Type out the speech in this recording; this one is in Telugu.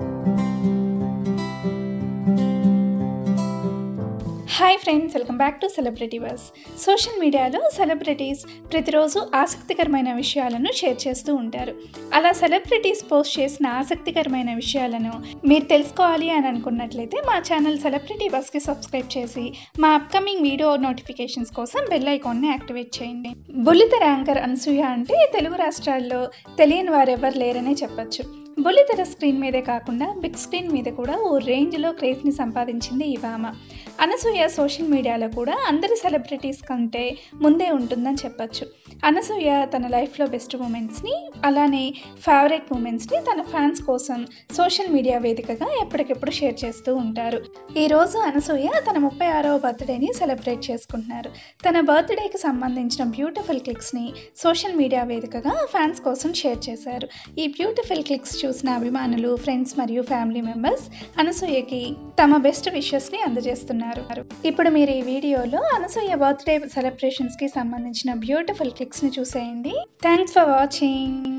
hi friends welcome back to celebrity buzz social మీడియాలో సెలబ్రిటీస్ ప్రతిరోజు ఆసక్తికరమైన విషయాలను షేర్ చేస్తూ ఉంటారు అలా సెలబ్రిటీస్ పోస్ట్ చేసిన ఆసక్తికరమైన విషయాలను మీరు తెలుసుకోవాలి అని అనుకున్నట్లయితే మా ఛానల్ సెలబ్రిటీ బస్కి సబ్స్క్రైబ్ చేసి మా అప్కమింగ్ వీడియో నోటిఫికేషన్స్ కోసం బెల్ ఐకాన్ని యాక్టివేట్ చేయండి బుల్లితెర యాంకర్ అనసూయ అంటే తెలుగు రాష్ట్రాల్లో తెలియని వారెవరు లేరనే చెప్పొచ్చు బుల్లితెర స్క్రీన్ మీదే కాకుండా బిగ్ స్క్రీన్ మీద కూడా ఓ రేంజ్లో క్రేజ్ని సంపాదించింది ఈ భామ అనసూయ సోషల్ మీడియాలో కూడా అందరి సెలబ్రిటీస్ కంటే ముందే ఉంటుందని చెప్పొచ్చు అనసూయ తన లైఫ్లో బెస్ట్ మూమెంట్స్ని అలానే ఫేవరెట్ మూమెంట్స్ని తన ఫ్యాన్స్ కోసం సోషల్ మీడియా వేదికగా ఎప్పటికెప్పుడు షేర్ చేస్తూ ఉంటారు ఈరోజు అనసూయ తన ముప్పై ఆరవ బర్త్డేని సెలబ్రేట్ చేసుకుంటున్నారు తన బర్త్డేకి సంబంధించిన బ్యూటిఫుల్ క్లిక్స్ని సోషల్ మీడియా వేదికగా ఫ్యాన్స్ కోసం షేర్ చేశారు ఈ బ్యూటిఫుల్ క్లిక్స్ చూసిన అభిమానులు ఫ్రెండ్స్ మరియు ఫ్యామిలీ మెంబర్స్ అనసూయకి తమ బెస్ట్ విషెస్ని అందజేస్తున్నారు ఇప్పుడు మీరు ఈ వీడియోలో అనసూయ బర్త్డే సెలబ్రేషన్స్కి సంబంధించిన బ్యూటిఫుల్ క్లిక్స్ని చూసేయండి థ్యాంక్స్ ఫర్ వాచింగ్